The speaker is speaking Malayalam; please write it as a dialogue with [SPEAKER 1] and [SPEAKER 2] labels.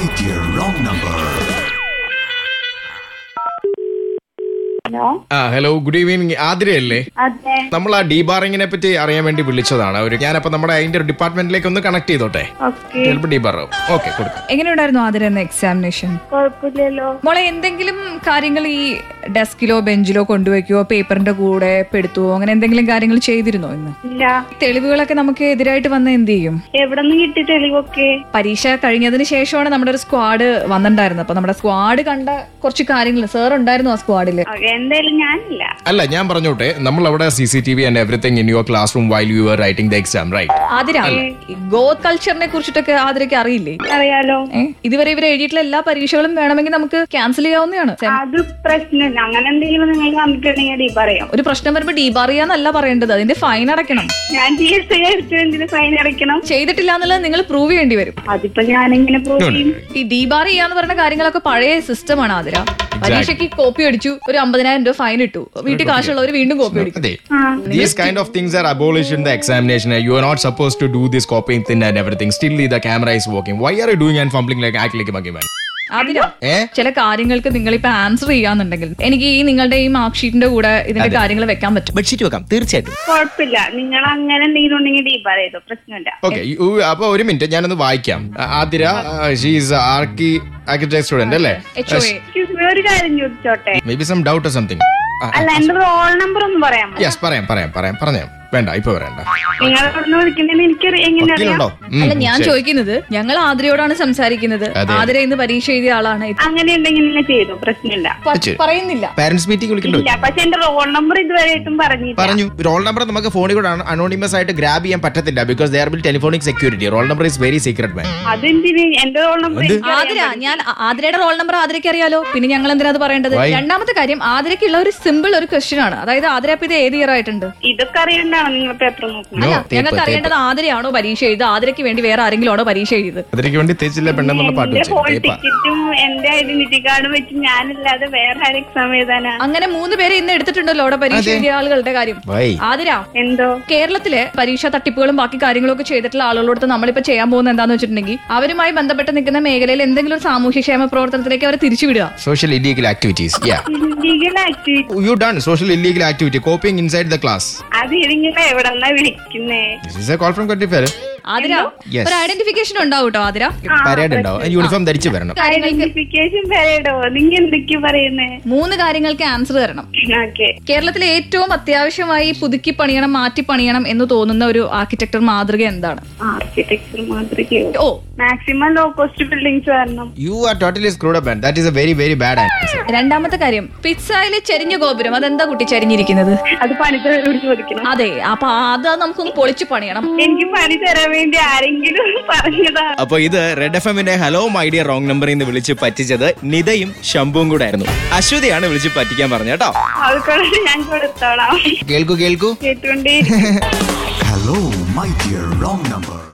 [SPEAKER 1] dear wrong number.
[SPEAKER 2] ഹലോ
[SPEAKER 3] ആ ഹലോ ഗുഡ് ഈവനിങ് ആതിരയല്ലേ
[SPEAKER 2] അതെ
[SPEAKER 3] നമ്മൾ ആ ഡീബാറിങ്ങിനെ പറ്റി അറിയാൻ വേണ്ടി വിളിച്ചതാണ് ഒരു ഞാനപ്പോ നമ്മുടെ അതിന്റെ ഒരു ഡിപ്പാർട്ട്മെന്റിലേക്ക് ഒന്ന് കണക്ട് ചെയ്തോട്ടെ
[SPEAKER 2] ഓക്കെ
[SPEAKER 3] ചിലപ്പോൾ ഡീബാർ ഓക്കെ കൊടുക്കാം
[SPEAKER 4] എങ്ങനെയുണ്ടായിരുന്നു ആദ്യം എന്ന എക്സാമിനേഷൻ
[SPEAKER 2] കുഴപ്പമില്ലല്ലോ
[SPEAKER 4] മോളെ എന്തെങ്കിലും കാര്യങ്ങൾ ഈ ഡെസ്കിലോ ബെഞ്ചിലോ കൊണ്ടുവയ്ക്കുകയോ പേപ്പറിന്റെ കൂടെ പെടുത്തുവോ അങ്ങനെ എന്തെങ്കിലും കാര്യങ്ങൾ ചെയ്തിരുന്നോ ഇന്ന്
[SPEAKER 2] ഇല്ല
[SPEAKER 4] തെളിവുകളൊക്കെ നമുക്ക് എതിരായിട്ട് വന്ന എന്ത് ചെയ്യും
[SPEAKER 2] എവിടെ നിന്ന് കിട്ടി തെളിവൊക്കെ
[SPEAKER 4] പരീക്ഷ കഴിഞ്ഞതിന് ശേഷമാണ് നമ്മുടെ ഒരു സ്ക്വാഡ് വന്നിട്ടുണ്ടായിരുന്നത് അപ്പൊ നമ്മുടെ സ്ക്വാഡ് കണ്ട കുറച്ച് കാര്യങ്ങൾ സാർ ഉണ്ടായിരുന്നു ആ സ്ക്വാഡില്
[SPEAKER 2] ഓക്കെ എന്തായാലും ഞാനില്ല
[SPEAKER 3] അല്ല ഞാൻ പറഞ്ഞോട്ടെ നമ്മൾ അവിടെ C C T V and everything in your classroom while you are writing the exam right
[SPEAKER 4] Athira ഗോ കൾച്ചറിനെ കുറിച്ചിട്ടൊക്കെ ആതിരയ്ക്ക് അറിയില്ലേ
[SPEAKER 2] അറിയാലോ
[SPEAKER 4] ഏ? ഇതുവരെ ഇവർ എഴുതിയിട്ടുള്ള എല്ലാ പരീക്ഷകളും വേണമെങ്കിൽ നമുക്ക് ക്യാൻസൽ ചെയ്യാവുന്നതാണ് സെം-
[SPEAKER 2] അത് പ്രശ്നമില്ല അങ്ങനെ എന്തെങ്കിലും നിങ്ങൾ വന്നിട്ടുണ്ടെങ്കിൽ ഡീ പറയാം
[SPEAKER 4] ഒരു പ്രശ്നം വരുമ്പോ ഡീബാറിയാന്നല്ല പറയേണ്ടത് അതിന്റെ ഫൈൻ അടയ്ക്കണം
[SPEAKER 2] ഞാൻ ജി എസ് ടി എടുത്ത് എന്തിന് ഫൈൻ അടയ്ക്കണം
[SPEAKER 4] ചെയ്തിട്ടില്ല എന്നുള്ളത് നിങ്ങൾ പ്രൂവ് ചെയ്യേണ്ടി വരും
[SPEAKER 2] അതിപ്പോ ഞാനെങ്ങനെ പ്രൂവ് ചെയ്യും
[SPEAKER 4] ഈ ഡീബാർ ചെയ്യാന്ന് പറയുന്ന കാര്യങ്ങളൊക്കെ പഴയ സിസ്റ്റമാണ് ആതിര പരീക്ഷയ്ക്ക് കോപ്പി അടിച്ചു ഒരു അമ്പതിനായിരം രൂപ ഫൈൻ ഇട്ടു വീട്ടിൽ കാശുള്ളവർ വീണ്ടും കോപ്പി അടിക്കും
[SPEAKER 3] അതെ
[SPEAKER 2] ആ
[SPEAKER 3] These kind of things are abolished in the examination. You are not supposed to do this copying thing and everything. Still, the camera is working. Why are you doing and fumbling like act like a monkey man?
[SPEAKER 4] Athira
[SPEAKER 3] ഏ
[SPEAKER 4] ചില കാര്യങ്ങൾക്ക് നിങ്ങൾ ഇപ്പൊ ആൻസർ ചെയ്യാന്നുണ്ടെങ്കിൽ എനിക്ക് ഈ നിങ്ങളുടെ ഈ മാർക്ക് ഷീറ്റിന്റെ കൂടെ ഇതിന്റെ കാര്യങ്ങൾ വെക്കാൻ പറ്റും
[SPEAKER 3] ബെഡ്ഷീറ്റ് വെക്കാം തീർച്ചയായിട്ടും
[SPEAKER 2] കുഴപ്പമില്ല നിങ്ങൾ അങ്ങനെ എന്തെങ്കിലും ഉണ്ടെങ്കിൽ ഡീ പറയതോ പ്രശ്നമില്ല
[SPEAKER 3] ഓക്കെ അപ്പൊ ഒരു മിനിറ്റ് ഞാനൊന്ന് വായിക്കാം ആ, Athira she's archi architect student അല്ലേ
[SPEAKER 4] H O A
[SPEAKER 2] Excuse me, ഒരു കാര്യം ചോദിച്ചോട്ടെ
[SPEAKER 3] maybe some doubt something
[SPEAKER 2] അല്ല എന്റെ റോൾ നമ്പർ ഒന്ന് പറയാമോ
[SPEAKER 3] യെസ് പറയാം പറയാം പറയാം പറഞ്ഞാം വേണ്ട ഇപ്പൊ പറയണ്ട
[SPEAKER 2] നിങ്ങൾ അവിടുന്ന് വിളിക്കുന്നതിന് എനിക്ക് എങ്ങനെ അറിയാം
[SPEAKER 3] വക്കീലുണ്ടോ ഉം,
[SPEAKER 4] അല്ല ഞാൻ
[SPEAKER 3] ശരി.
[SPEAKER 4] ചോദിക്കുന്നത് ഞങ്ങൾ ആതിരയോടാണ് സംസാരിക്കുന്നത്
[SPEAKER 3] അതെ.
[SPEAKER 4] ആതിര ഇന്ന് പരീക്ഷ എഴുതിയ ആളാണ് ഇത്
[SPEAKER 2] അങ്ങനെ ഉണ്ടെങ്കിൽ നിങ്ങൾ ചെയ്തു പ്രശ്നമില്ല
[SPEAKER 4] പ-
[SPEAKER 3] ശരി.
[SPEAKER 4] പറയുന്നില്ല
[SPEAKER 3] പാരന്റ്സ് മീറ്റിംഗ് വിളിക്കണ്ടോ
[SPEAKER 2] ഇല്ല പക്ഷെ എന്റെ റോൾ നമ്പർ ഇതുവരെയായിട്ടും പറഞ്ഞില്ല
[SPEAKER 3] പറഞ്ഞു റോൾ നമ്പർ നമുക്ക് ഫോണിൽ കൂടെ അനോണിമസ് ആയിട്ട് ഗ്രാബ് ചെയ്യാൻ പറ്റത്തില്ല because their bill telephonic security roll number is very secret man
[SPEAKER 2] അതെന്തിന് എന്റെ റോൾ നമ്പർ
[SPEAKER 4] ആതിര ഞാൻ ആ- ആതിരയുടെ റോൾ നമ്പർ ആതിരയ്ക്ക് അറിയാലോ പിന്നെ ഞങ്ങൾ എന്തിനാ അത് പറയേണ്ടത്
[SPEAKER 3] Why?
[SPEAKER 4] രണ്ടാമത്തെ കാര്യം ആതിരയ്ക്കുള്ള ഒരു സിമ്പിൾ ഒരു ക്വസ്റ്റ്യൻ ആണ് അതായത് ആതിര ഇപ്പൊ ഇത് ഏത് ഇയർ ആയിട്ടുണ്ട്
[SPEAKER 2] ഇതൊക്കെ അറിയണ്ടാണോ നിങ്ങൾ പേപ്പർ നോക്കുന്നത്
[SPEAKER 3] No,
[SPEAKER 4] അല്ല
[SPEAKER 3] tape,
[SPEAKER 4] ഞങ്ങൾക്ക്
[SPEAKER 3] tape.
[SPEAKER 4] അറിയേണ്ടത് ആതിരയാണോ പരീക്ഷ എഴുതുക ആതിരയ്ക്ക് വേണ്ടി വേറെ ആരെങ്കിലും ആണോ പരീക്ഷ എഴുതിയത്
[SPEAKER 3] അതിലേക്ക് വേണ്ടി തേച്ചില്ല പെണ്ണെന്നുള്ള പാട്ട്
[SPEAKER 2] എന്റെ
[SPEAKER 3] വെച്ചു
[SPEAKER 2] ഹോൾ
[SPEAKER 3] ടേപ്പാ
[SPEAKER 2] ടിക്കറ്റും എന്റെ ഐഡന്റിറ്റി കാർഡും വെച്ച് ഞാനില്ലാതെ വേറെ ആരും എക്സാം എഴുതാനാ
[SPEAKER 4] അങ്ങനെ മൂന്ന് പേര് ഇന്ന് എടുത്തിട്ടുണ്ടല്ലോ അവിടെ പരീക്ഷ എഴുതിയ ആളുകളുടെ കാര്യം
[SPEAKER 3] വൈ
[SPEAKER 4] ആതിര
[SPEAKER 2] എന്തോ
[SPEAKER 4] കേരളത്തിലെ പരീക്ഷാ തട്ടിപ്പുകളും ബാക്കി കാര്യങ്ങളൊക്കെ ചെയ്തിട്ടുള്ള ആളുകളോട് നമ്മളിപ്പോ ചെയ്യാൻ പോകുന്നത് എന്താന്ന് വെച്ചിട്ടുണ്ടെങ്കിൽ അവരുമായി ബന്ധപ്പെട്ട് നിൽക്കുന്ന മേഖലയിൽ എന്തെങ്കിലും ഒരു സാമൂഹ്യക്ഷേമ പ്രവർത്തനത്തിലേക്ക് അവരെ തിരിച്ചുവിടുക
[SPEAKER 3] social illegal activities yeah
[SPEAKER 2] illegal activity
[SPEAKER 3] you done social illegal activity copying inside the class
[SPEAKER 2] അത് നിങ്ങൾ എവിടെന്നാ വിളിക്കുന്നേ
[SPEAKER 3] this is a call from കൊട്ടി ഫെയർ
[SPEAKER 4] ആതിര
[SPEAKER 3] Yes.
[SPEAKER 4] ഒരു ഐഡന്റിഫിക്കേഷൻ ഉണ്ടാവും കേട്ടോ ആതിര
[SPEAKER 3] പരേഡ് ഉണ്ടാവും യൂണിഫോം ധരിച്ചു വരണം
[SPEAKER 2] ഐഡന്റിഫിക്കേഷൻ പേരേടോ നിങ്ങൾ എന്തൊക്കെയാ പറയുന്നേ
[SPEAKER 4] മൂന്ന് കാര്യങ്ങൾക്ക് ആൻസർ തരണം
[SPEAKER 2] ഓക്കെ
[SPEAKER 4] കേരളത്തിലെ ഏറ്റവും അത്യാവശ്യമായി പുതുക്കി പണിയണം മാറ്റി പണിയണം എന്ന് തോന്നുന്ന ഒരു ആർക്കിടെക്ചർ മാതൃക എന്താണ്
[SPEAKER 2] ആർക്കിടെക്ചർ മാതൃകയോ
[SPEAKER 4] oh
[SPEAKER 2] maximum low cost buildings വരണം
[SPEAKER 3] you are totally screwed up that is a very very bad answer
[SPEAKER 4] രണ്ടാമത്തെ കാര്യം പിസ്സയിലെ ചെരിഞ്ഞ ഗോപുരം അതെന്താ കുട്ടി ചെരിഞ്ഞിരിക്കുന്നത്
[SPEAKER 2] അത് പണിതരോട് ചോദിക്കണം
[SPEAKER 4] അതെ അപ്പൊ അത് നമുക്കൊന്ന് പൊളിച്ചു പണിയണം
[SPEAKER 2] എനിക്ക് പണി തരാൻ വേണ്ടി ആരെങ്കിലും പറഞ്ഞതാ
[SPEAKER 5] അപ്പൊ ഇത് റെഡ് എഫ് എമ്മിന്റെ ഹലോ മൈ ഡിയർ റോങ് നമ്പറിൽ നിന്ന് വിളിച്ച് പറ്റിച്ചത് നിതയും ശംഭുവും കൂടെ ആയിരുന്നു അശ്വതിയാണ് വിളിച്ച് പറ്റിക്കാൻ പറഞ്ഞത് കേട്ടോ
[SPEAKER 2] അതുകൊണ്ട് ഞാൻ കൊടുത്തോളാം
[SPEAKER 3] കേൾക്കൂ കേൾക്കൂ
[SPEAKER 2] കേട്ടുകൊണ്ടേ
[SPEAKER 1] Hello, my dear wrong number.